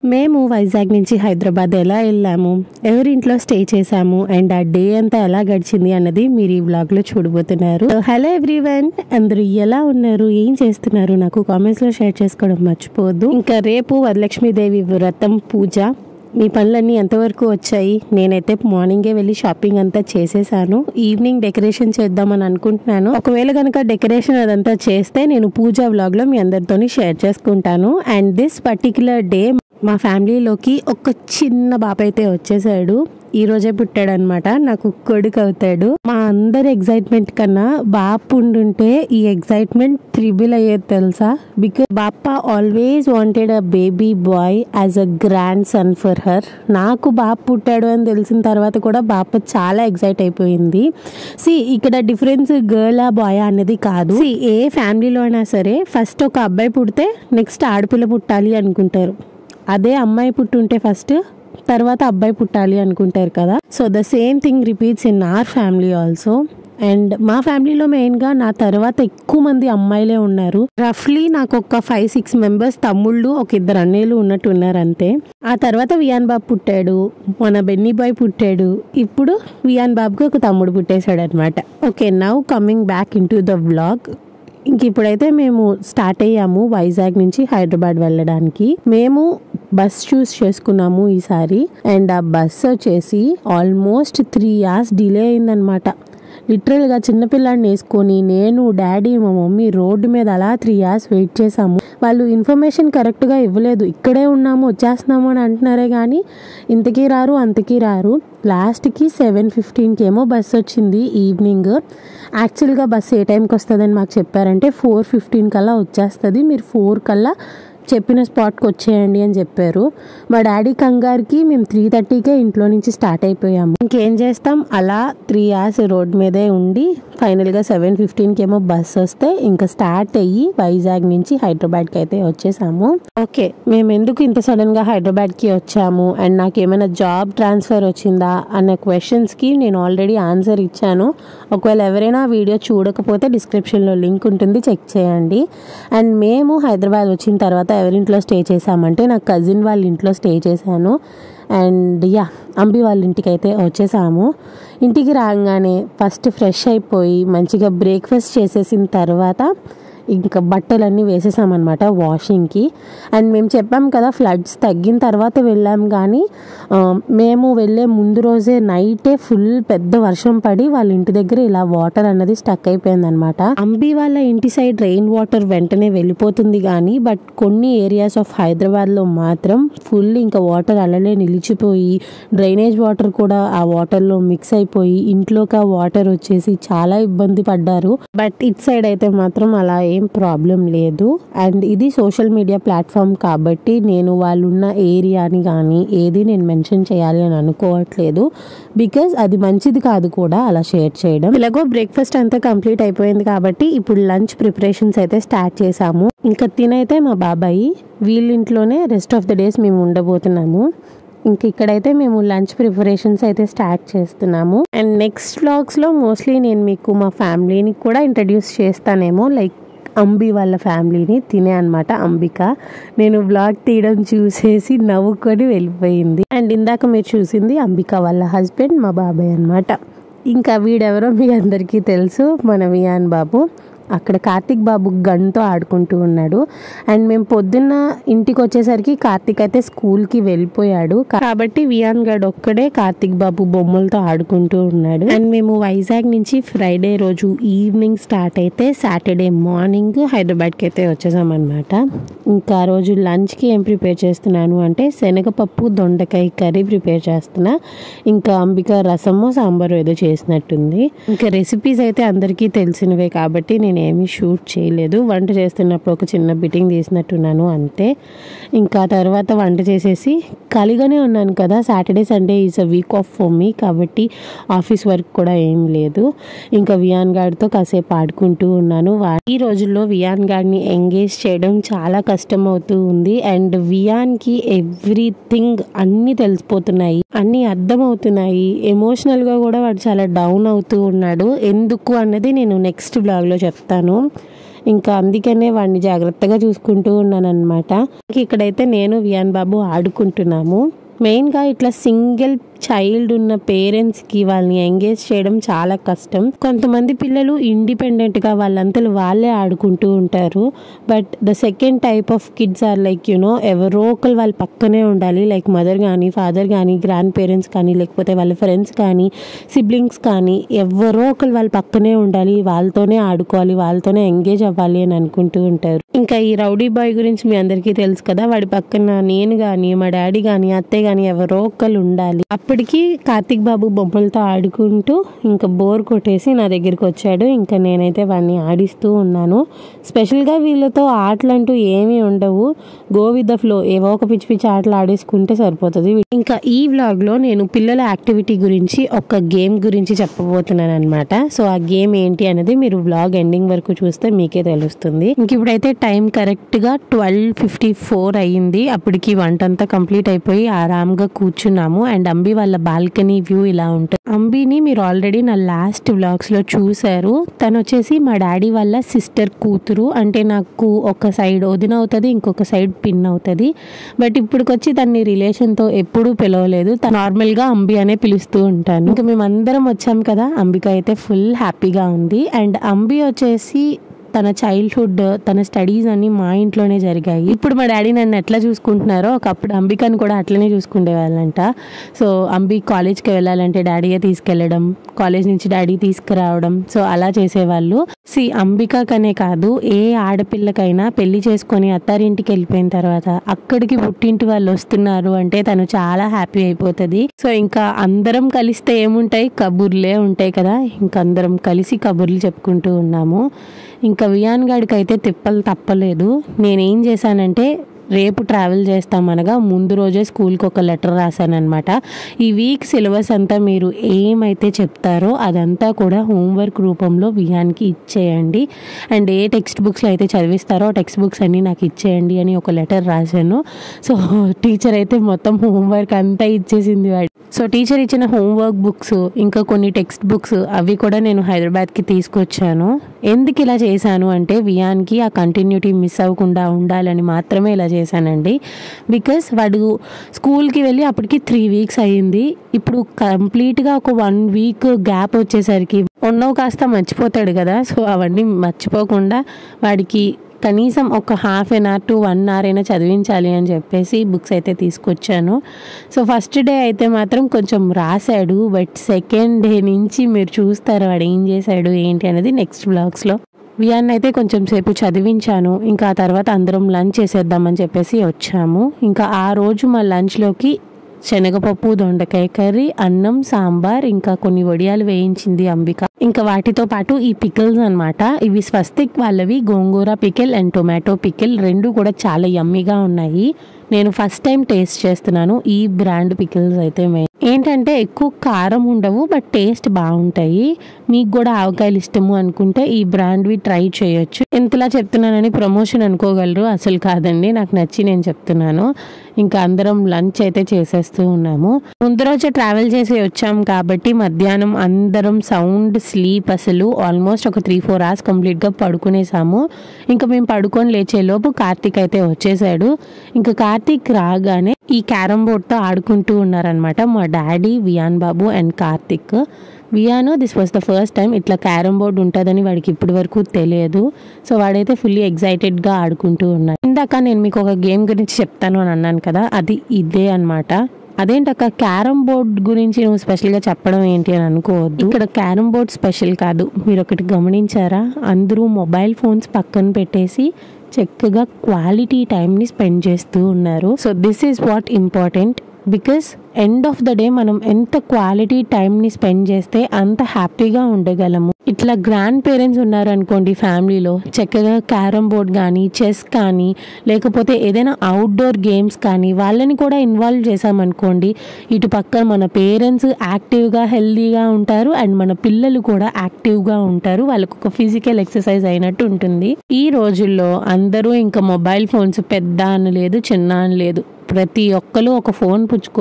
మేము వైజాగ్ నుంచి హైదరాబాద్ ఎలా వెళ్ళాము ఎవరింట్లో స్టే చేసాము అండ్ ఆ డే అంతా ఎలా గడిచింది అన్నది మీరు ఈ వ్లాగ్ లో చూడబోతున్నారు హలో ఎవ్రీవన్ అందరూ ఎలా ఉన్నారు ఏం చేస్తున్నారు నాకు కామెంట్స్ లో షేర్ చేసుకోవడం మర్చిపోవద్దు ఇంకా రేపు వరలక్ష్మీదేవి వ్రతం పూజ మీ పనులన్నీ ఎంతవరకు వచ్చాయి నేనైతే మార్నింగే వెళ్ళి షాపింగ్ అంతా చేసేసాను ఈవినింగ్ డెకరేషన్ చేద్దామని అనుకుంటున్నాను ఒకవేళ కనుక డెకరేషన్ అదంతా చేస్తే నేను పూజ వ్లాగ్ లో మీ అందరితోని షేర్ చేసుకుంటాను అండ్ దిస్ పర్టిక్యులర్ డే మా ఫ్యామిలీలోకి ఒక చిన్న బాబు అయితే వచ్చేసాడు ఈ రోజే పుట్టాడు అనమాట నాకు కొడుకు అవుతాడు మా అందరి ఎగ్జైట్మెంట్ కన్నా బాపు ఉండుంటే ఈ ఎగ్జైట్మెంట్ త్రిబుల్ అయ్యేది తెలుసా బికాస్ బాప్ప always wanted a baby boy as a grandson for her నాకు బాబు పుట్టాడు అని తెలిసిన తర్వాత కూడా బాప చాలా ఎగ్జైట్ అయిపోయింది సి ఇక్కడ డిఫరెన్స్ గర్ల్ ఆ బాయ్ అనేది కాదు సి ఏ ఫ్యామిలీలో అయినా సరే ఫస్ట్ ఒక అబ్బాయి పుడితే నెక్స్ట్ ఆడపిల్ల పుట్టాలి అనుకుంటారు అదే అమ్మాయి పుట్టుంటే ఫస్ట్ తర్వాత అబ్బాయి పుట్టాలి అనుకుంటారు కదా so the same thing repeats in our family also and మా ఫ్యామిలీలో మెయిన్గా నా తర్వాత ఎక్కువ మంది అమ్మాయిలే ఉన్నారు రఫ్లీ నాకు ఒక ఫైవ్ సిక్స్ మెంబర్స్ తమ్ముళ్ళు ఒక ఇద్దరు అన్నయ్యలు ఉన్నట్టు ఉన్నారు అంతే ఆ తర్వాత వియాన్ బాబు పుట్టాడు మన బెన్నీ బాయ్ పుట్టాడు ఇప్పుడు వియాన్ బాబుకి ఒక తమ్ముడు పుట్టేశాడు అనమాట okay now coming back into the vlog ఇంక ఇప్పుడైతే మేము స్టార్ట్ అయ్యాము వైజాగ్ నుంచి హైదరాబాద్ వెళ్ళడానికి మేము బస్ చూస్ చేసుకున్నాము ఈసారి అండ్ ఆ బస్ వచ్చేసి ఆల్మోస్ట్ త్రీ అవర్స్ డిలే అయిందనమాట లిటరల్గా చిన్నపిల్లాడిని వేసుకొని నేను డాడీ మా మమ్మీ రోడ్డు మీద అలా త్రీ అవర్స్ వెయిట్ చేసాము వాళ్ళు ఇన్ఫర్మేషన్ కరెక్ట్గా ఇవ్వలేదు ఇక్కడే ఉన్నాము వచ్చేస్తున్నాము అని అంటున్నారే కానీ ఇంతకీ రారు అంతకీ రారు లాస్ట్కి సెవెన్ ఫిఫ్టీన్కి ఏమో బస్ వచ్చింది ఈవినింగ్ యాక్చువల్గా బస్ ఏ టైంకి వస్తుందని మాకు చెప్పారంటే ఫోర్ ఫిఫ్టీన్ కల్లా వచ్చేస్తుంది మీరు ఫోర్ కల్లా చెప్పిన స్పాట్కి వచ్చేయండి అని చెప్పారు మా డాడీ కంగారుకి మేము త్రీ థర్టీకే ఇంట్లో నుంచి స్టార్ట్ అయిపోయాము ఇంకేం చేస్తాం అలా త్రీ అవర్స్ రోడ్ మీదే ఉండి ఫైనల్గా సెవెన్ ఫిఫ్టీన్కి ఏమో బస్ వస్తే ఇంకా స్టార్ట్ అయ్యి వైజాగ్ నుంచి హైదరాబాద్కి అయితే వచ్చేసాము ఓకే మేము ఎందుకు ఇంత సడన్గా హైదరాబాద్కి వచ్చాము అండ్ నాకు ఏమైనా జాబ్ ట్రాన్స్ఫర్ వచ్చిందా అన్న క్వశ్చన్స్కి నేను ఆల్రెడీ ఆన్సర్ ఇచ్చాను ఒకవేళ ఎవరైనా వీడియో చూడకపోతే డిస్క్రిప్షన్లో లింక్ ఉంటుంది చెక్ చేయండి అండ్ మేము హైదరాబాద్ వచ్చిన తర్వాత ఎవరింట్లో స్టే చేసామంటే నా కజిన్ వాళ్ళ ఇంట్లో స్టే చేశాను అండ్ యా అంబి వాళ్ళ ఇంటికి అయితే వచ్చేసాము ఇంటికి రాగానే ఫస్ట్ ఫ్రెష్ అయిపోయి మంచిగా బ్రేక్ఫాస్ట్ చేసేసిన తర్వాత ఇంకా బట్టలన్నీ వేసేసామన్నమాట వాషింగ్కి అండ్ మేము చెప్పాం కదా ఫ్లడ్స్ తగ్గిన తర్వాత వెళ్ళాం కానీ ఆ, మేము వెళ్ళే ముందు రోజే నైటే ఫుల్ పెద్ద వర్షం పడి వాళ్ళ ఇంటి దగ్గర ఇలా వాటర్ అన్నది స్టక్ అయిపోయిందనమాట అంబి వాళ్ళ ఇంటి సైడ్ రెయిన్ వాటర్ వెంటనే వెళ్ళిపోతుంది కానీ బట్ కొన్ని ఏరియాస్ ఆఫ్ హైదరాబాద్లో మాత్రం ఫుల్ ఇంకా వాటర్ అలానే నిలిచిపోయి డ్రైనేజ్ వాటర్ కూడా ఆ వాటర్లో మిక్స్ అయిపోయి ఇంట్లోకి ఆ వాటర్ వచ్చేసి చాలా ఇబ్బంది పడ్డారు బట్ ఇట్ సైడ్ అయితే మాత్రం అలా ఏం ప్రాబ్లం లేదు అండ్ ఇది సోషల్ మీడియా ప్లాట్ఫామ్ కాబట్టి నేను వాళ్ళు ఉన్న ఏరియాని కానీ ఏది నేను మెన్షన్ చేయాలి అని అనుకోవట్లేదు బికాజ్ అది మంచిది కాదు కూడా అలా షేర్ చేయడం ఇలాగో బ్రేక్ఫాస్ట్ అంతా కంప్లీట్ అయిపోయింది కాబట్టి ఇప్పుడు లంచ్ ప్రిపరేషన్స్ అయితే స్టార్ట్ చేసాము ఇంకా తినైతే మా బాబాయి వీళ్ళింట్లోనే రెస్ట్ ఆఫ్ ద డేస్ మేము ఉండబోతున్నాము ఇంక ఇక్కడైతే మేము లంచ్ ప్రిపరేషన్స్ అయితే స్టార్ట్ చేస్తున్నాము అండ్ నెక్స్ట్ వ్లాగ్స్లో మోస్ట్లీ నేను మీకు మా ఫ్యామిలీని కూడా ఇంట్రడ్యూస్ చేస్తానేమో లైక్ అంబి వాళ్ళ ఫ్యామిలీని తినే అనమాట అంబిక నేను బ్లాగ్ తీయడం చూసేసి నవ్వుకొని వెళ్ళిపోయింది అండ్ ఇందాక మీరు చూసింది అంబిక వాళ్ళ హస్బెండ్ మా బాబాయ్ అనమాట ఇంకా వీడెవరో మీ అందరికీ తెలుసు మన వియాన్ బాబు అక్కడ కార్తిక్ బాబు గన్తో ఆడుకుంటూ ఉన్నాడు అండ్ మేము పొద్దున్న ఇంటికి వచ్చేసరికి కార్తిక్ అయితే స్కూల్కి వెళ్ళిపోయాడు కాబట్టి వియాన్ గడ్ ఒక్కడే కార్తిక్ బాబు బొమ్మలతో ఆడుకుంటూ ఉన్నాడు అండ్ మేము వైజాగ్ నుంచి ఫ్రైడే రోజు ఈవినింగ్ స్టార్ట్ అయితే సాటర్డే మార్నింగ్ హైదరాబాద్కి అయితే వచ్చేసామన్నమాట ఇంకా ఆ రోజు లంచ్కి ఏం ప్రిపేర్ చేస్తున్నాను అంటే శనగపప్పు దొండకాయ కర్రీ ప్రిపేర్ చేస్తున్నా ఇంకా అంబిక రసము సాంబారు ఏదో చేసినట్టుంది ఇంకా రెసిపీస్ అయితే అందరికీ తెలిసినవే కాబట్టి నేను ఏమీ షూట్ చేయలేదు వంట చేస్తున్నప్పుడు ఒక చిన్న బిట్టింగ్ తీసినట్టున్నాను అంతే ఇంకా తర్వాత వంట చేసేసి ఖాళీగానే ఉన్నాను కదా Saturday Sunday is a week off for me కాబట్టి ఆఫీస్ వర్క్ కూడా ఏం లేదు ఇంకా వియాన్ గాడితో కాసేపు ఆడుకుంటూ ఉన్నాను వా- ఈ రోజుల్లో వియాన్ గాడిని ఎంగేజ్ చేయడం చాలా కష్టం అవుతూ ఉంది అండ్ వియాన్కి ఎవ్రీథింగ్ అన్నీ తెలిసిపోతున్నాయి అన్నీ అర్థమవుతున్నాయి ఎమోషనల్గా కూడా వాడు చాలా డౌన్ అవుతూ ఉన్నాడు ఎందుకు అన్నది నేను నెక్స్ట్ బ్లాగ్లో చెప్తాను ఇంకా అందుకనే వాడిని జాగ్రత్తగా చూసుకుంటూ ఉన్నాను అనమాట ఇక్కడైతే నేను వియాన్ బాబు ఆడుకుంటున్నాము మెయిన్గా ఇట్లా సింగిల్ చైల్డ్ ఉన్న పేరెంట్స్కి వాళ్ళని ఎంగేజ్ చేయడం చాలా కష్టం కొంతమంది పిల్లలు ఇండిపెండెంట్గా వాళ్ళంతలు వాళ్ళే ఆడుకుంటూ ఉంటారు but the second type of kids are like you know ఎవరో ఒకరు వాళ్ళ పక్కనే ఉండాలి లైక్ మదర్ కానీ ఫాదర్ కానీ గ్రాండ్ పేరెంట్స్ కానీ లేకపోతే వాళ్ళ ఫ్రెండ్స్ కానీ సిబ్లింగ్స్ కానీ ఎవరో ఒకరు వాళ్ళ పక్కనే ఉండాలి వాళ్ళతోనే ఆడుకోవాలి వాళ్ళతోనే ఎంగేజ్ అవ్వాలి అని అనుకుంటూ ఉంటారు ఇంకా ఈ రౌడీ బాయ్ గురించి మీ అందరికీ తెలుసు కదా వాడి పక్కన నేను కానీ మా డాడీ కానీ అత్తయ్య కానీ ఎవరో ఒకరు ఉండాలి అప్పటికి కార్తిక్ బాబు బొమ్మలతో ఆడుకుంటూ ఇంకా బోర్ కొట్టేసి నా దగ్గరికి వచ్చాడు ఇంకా నేనైతే వాడిని ఆడిస్తూ ఉన్నాను స్పెషల్గా వీళ్ళతో ఆటలు అంటూ ఏమీ ఉండవు గో విత్ ద ఫ్లో ఏవో ఒక పిచ్చి పిచ్చి ఆటలు ఆడేసుకుంటే సరిపోతుంది ఇంకా ఈ వ్లాగ్లో నేను పిల్లల యాక్టివిటీ గురించి ఒక గేమ్ గురించి చెప్పబోతున్నాను అనమాట సో ఆ గేమ్ ఏంటి అనేది మీరు వ్లాగ్ ఎండింగ్ వరకు చూస్తే మీకే తెలుస్తుంది ఇంక ఇప్పుడైతే టైం కరెక్ట్గా ట్వెల్వ్ ఫిఫ్టీ ఫోర్ అయ్యింది అప్పటికి వంట అంతా కంప్లీట్ అయిపోయి ఆరామ్గా కూర్చున్నాము అండ్ అంబి వాళ్ళ బాల్కనీ వ్యూ ఇలా ఉంటుంది అంబిని మీరు ఆల్రెడీ నా లాస్ట్ వ్లాగ్స్ లో చూసారు తను వచ్చేసి మా డాడీ వాళ్ళ సిస్టర్ కూతురు అంటే నాకు ఒక సైడ్ వదిన అవుతుంది ఇంకొక సైడ్ పిన్ అవుతుంది బట్ ఇప్పటికొచ్చి తన్ని రిలేషన్తో ఎప్పుడూ పిలవలేదు నార్మల్గా అంబి అనే పిలుస్తూ ఉంటాను ఇంకా మేమందరం వచ్చాం కదా అంబిక అయితే ఫుల్ హ్యాపీగా ఉంది అండ్ అంబి వచ్చేసి తన చైల్డ్హుడ్ తన స్టడీస్ అన్ని మా ఇంట్లోనే జరిగాయి ఇప్పుడు మా డాడీ నన్ను ఎట్లా చూసుకుంటున్నారో ఒకప్పుడు అంబికని కూడా అట్లనే చూసుకునేవాళ్ళంట సో అంబి కాలేజ్కి వెళ్ళాలంటే డాడీయే తీసుకెళ్ళడం కాలేజ్ నుంచి డాడీ తీసుకురావడం సో అలా చేసేవాళ్ళు సి అంబికకనే కాదు ఏ ఆడపిల్లకైనా పెళ్లి చేసుకొని అత్తారింటికి వెళ్ళిపోయిన తర్వాత అక్కడికి పుట్టింటి వాళ్ళు వస్తున్నారు అంటే తను చాలా హ్యాపీ అయిపోతుంది సో ఇంకా అందరం కలిస్తే ఏముంటాయి కబుర్లే ఉంటాయి కదా ఇంకా అందరం కలిసి కబుర్లు చెప్పుకుంటూ ఉన్నాము ఇంకా వియాన్ గాడికి అయితే తిప్పలు తప్పలేదు నేనేం చేశానంటే రేపు ట్రావెల్ చేస్తామనగా ముందు రోజే స్కూల్కి ఒక లెటర్ రాశానమాట ఈ వీక్ సిలబస్ అంతా మీరు ఏమైతే చెప్తారో అదంతా కూడా హోంవర్క్ రూపంలో వియాన్కి ఇచ్చేయండి అండ్ ఏ టెక్స్ట్ బుక్స్లో అయితే చదివిస్తారో టెక్స్ట్ బుక్స్ అన్నీ నాకు ఇచ్చేయండి అని ఒక లెటర్ రాశాను సో టీచర్ అయితే మొత్తం హోంవర్క్ అంతా ఇచ్చేసింది వాడు సో టీచర్ ఇచ్చిన హోంవర్క్ బుక్స్ ఇంకా కొన్ని టెక్స్ట్ బుక్స్ అవి కూడా నేను హైదరాబాద్కి తీసుకొచ్చాను ఎందుకు ఇలా చేశాను అంటే వియాన్కి ఆ కంటిన్యూటీ మిస్ అవ్వకుండా ఉండాలని మాత్రమే ఇలా చేశానండి బికాస్ వాడు స్కూల్కి వెళ్ళి అప్పటికి త్రీ వీక్స్ అయ్యింది ఇప్పుడు కంప్లీట్గా ఒక వన్ వీక్ గ్యాప్ వచ్చేసరికి ఉన్నవి కాస్త మర్చిపోతాడు కదా సో అవన్నీ మర్చిపోకుండా వాడికి కనీసం ఒక half an hour to one hour అయినా చదివించాలి అని చెప్పేసి బుక్స్ అయితే తీసుకొచ్చాను సో ఫస్ట్ డే అయితే మాత్రం కొంచెం రాశాడు బట్ సెకండ్ డే నుంచి మీరు చూస్తారు వాడు ఏం చేశాడు ఏంటి అనేది నెక్స్ట్ బ్లాగ్స్లో వియాన్ అయితే కొంచెం సేపు చదివించాను ఇంకా ఆ తర్వాత అందరం లంచ్ చేసేద్దామని చెప్పేసి వచ్చాము ఇంకా ఆ రోజు మా లంచ్లోకి శనగపప్పు దొండకాయ కర్రీ అన్నం సాంబార్ ఇంకా కొన్ని వడియాలు వేయించింది అంబిక ఇంకా వాటితో పాటు ఈ పికిల్స్ అన్నమాట ఇవి స్వస్తిక్ వాళ్ళవి gongura pickle and tomato pickle రెండు కూడా చాలా యమ్మీగా ఉన్నాయి నేను ఫస్ట్ టైం టేస్ట్ చేస్తున్నాను ఈ బ్రాండ్ పికిల్స్ అయితే మే ఏంటంటే ఎక్కువ కారం ఉండవు బట్ టేస్ట్ బాగుంటాయి మీకు కూడా ఆవకాయలు ఇష్టము అనుకుంటే ఈ బ్రాండ్వి ట్రై చేయొచ్చు ఎంతలా చెప్తున్నానని ప్రమోషన్ అనుకోగలరు అసలు కాదండి నాకు నచ్చి నేను చెప్తున్నాను ఇంకా అందరం లంచ్ అయితే చేసేస్తూ ఉన్నాము ముందు రోజు ట్రావెల్ చేసి వచ్చాం కాబట్టి మధ్యాహ్నం అందరం సౌండ్ స్లీప్ అసలు ఆల్మోస్ట్ ఒక త్రీ ఫోర్ అవర్స్ కంప్లీట్గా పడుకునేసాము ఇంకా మేము పడుకొని లేచేలోపు కార్తీక్ అయితే వచ్చేసాడు ఇంకా కార్తీక్ రాగానే ఈ క్యారమ్ బోర్డ్తో ఆడుకుంటూ ఉన్నారనమాట మా డాడీ వియాన్ బాబు and Karthik Viyan this was the first time ఇట్లా క్యారమ్ బోర్డ్ ఉంటుందని వాడికి ఇప్పటి వరకు తెలియదు సో వాడైతే ఫుల్లీ ఎగ్జైటెడ్గా ఆడుకుంటూ ఉన్నాడు ఇందాక నేను మీకు ఒక గేమ్ గురించి చెప్తాను అని అన్నాను కదా అది ఇదే అనమాట అదేంటక్క క్యారమ్ బోర్డ్ గురించి నువ్వు స్పెషల్గా చెప్పడం ఏంటి అని అనుకోవద్దు ఇక్కడ క్యారమ్ బోర్డ్ స్పెషల్ కాదు మీరు ఒకటి గమనించారా అందరూ మొబైల్ ఫోన్స్ పక్కన పెట్టేసి చక్కగా క్వాలిటీ టైంని స్పెండ్ చేస్తూ ఉన్నారు so this is what important because end of the day మనం ఎంత క్వాలిటీ టైంని స్పెండ్ చేస్తే అంత హ్యాపీగా ఉండగలము ఇట్లా గ్రాండ్ పేరెంట్స్ ఉన్నారనుకోండి ఫ్యామిలీలో చక్కగా క్యారమ్ బోర్డ్ కానీ చెస్ కానీ లేకపోతే ఏదైనా అవుట్డోర్ గేమ్స్ కానీ వాళ్ళని కూడా ఇన్వాల్వ్ చేసామనుకోండి ఇటు పక్కన మన పేరెంట్స్ యాక్టివ్గా హెల్తీగా ఉంటారు అండ్ మన పిల్లలు కూడా యాక్టివ్గా ఉంటారు వాళ్ళకు ఒక ఫిజికల్ ఎక్సర్సైజ్ అయినట్టు ఉంటుంది ఈ రోజుల్లో అందరూ ఇంకా మొబైల్ ఫోన్స్ పెద్ద అని లేదు చిన్న అని లేదు ప్రతి ఒక్కరు ఒక ఫోన్ పుచ్చుకొని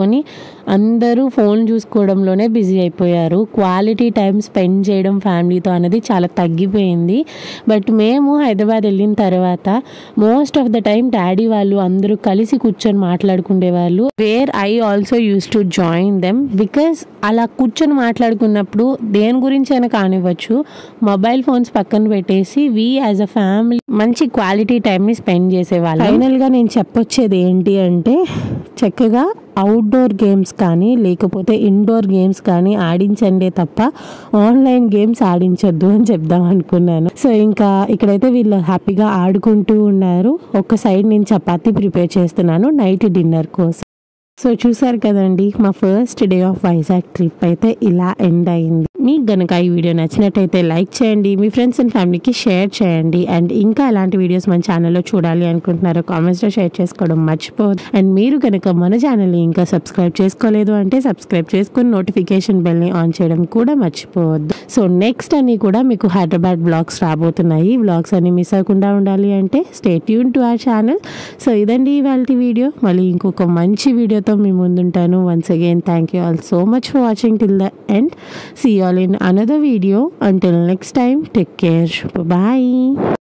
అందరూ ఫోన్ చూసుకోవడంలోనే బిజీ అయిపోయారు క్వాలిటీ టైం స్పెండ్ చేయడం ఫ్యామిలీతో అనేది చాలా తగ్గిపోయింది బట్ మేము హైదరాబాద్ వెళ్ళిన తర్వాత most of the time daddy వాళ్ళు అందరూ కలిసి కూర్చొని మాట్లాడుకునే వాళ్ళు where I also use to join them because అలా కూర్చొని మాట్లాడుకున్నప్పుడు దేని గురించి అయినా కానివ్వచ్చు మొబైల్ ఫోన్స్ పక్కన పెట్టేసి వి యాజ్ అ ఫ్యామిలీ మంచి క్వాలిటీ టైంని స్పెండ్ చేసేవాళ్ళు ఫైనల్గా నేను చెప్పొచ్చేది ఏంటి అంటే చక్కగా అవుట్డోర్ గేమ్స్ కానీ లేకపోతే ఇండోర్ గేమ్స్ కానీ ఆడించండి తప్ప ఆన్లైన్ గేమ్స్ ఆడించొద్దు అని చెప్దాం అనుకున్నాను సో ఇంకా ఇక్కడైతే వీళ్ళు హ్యాపీగా ఆడుకుంటూ ఉన్నారు ఒక సైడ్ నేను చపాతీ ప్రిపేర్ చేస్తున్నాను నైట్ డిన్నర్ కోసం సో చూసారు కదండి మా first day off Vizag trip అయితే ఇలా ఎండ్ అయింది మీకు గనక ఈ వీడియో నచ్చినట్టయితే లైక్ చేయండి మీ ఫ్రెండ్స్ అండ్ ఫ్యామిలీకి షేర్ చేయండి అండ్ ఇంకా ఎలాంటి వీడియోస్ మన ఛానల్లో చూడాలి అనుకుంటున్నారో కామెంట్స్లో షేర్ చేసుకోవడం మర్చిపోదు అండ్ మీరు కనుక మన ఛానల్ని ఇంకా సబ్స్క్రైబ్ చేసుకోలేదు అంటే సబ్స్క్రైబ్ చేసుకుని నోటిఫికేషన్ బెల్ని ఆన్ చేయడం కూడా మర్చిపోవద్దు సో నెక్స్ట్ అన్ని కూడా మీకు హైదరాబాద్ బ్లాగ్స్ రాబోతున్నాయి బ్లాగ్స్ అన్ని మిస్ అవ్వకుండా ఉండాలి అంటే stay tuned to our channel so ఇదండి ఇవాళ వీడియో మళ్ళీ ఇంకొక మంచి వీడియోతో మీ ముందుంటాను once again thank you all so much for watching till the end see all in another video until next time take care bye